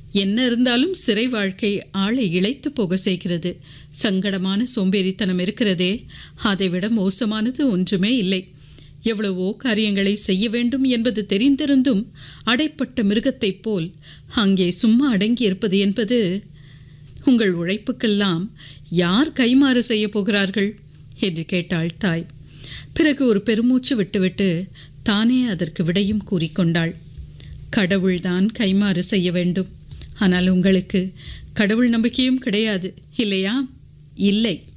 என்ன இருந்தாலும் சிறை வாழ்க்கை ஆளை இழைத்து போக செய்கிறது சங்கடமான சோம்பேறித்தனம் இருக்கிறதே அதைவிட மோசமானது ஒன்றுமே இல்லை எவ்வளவோ காரியங்களை செய்ய வேண்டும் என்பது தெரிந்திருந்தும் அடைப்பட்ட மிருகத்தைப் போல் அங்கே சும்மா அடங்கி இருப்பது என்பது உங்கள் உழைப்புக்கெல்லாம் யார் கைமாறு செய்ய போகிறார்கள் என்று கேட்டாள் தாய் பிறகு ஒரு பெருமூச்சு விட்டுவிட்டு தானே அதற்கு விடையும் கூறிக்கொண்டாள் கடவுள்தான் கைமாறு செய்ய வேண்டும் ஆனால் உங்களுக்கு கடவுள் நம்பிக்கையும் கிடையாது இல்லையா இல்லை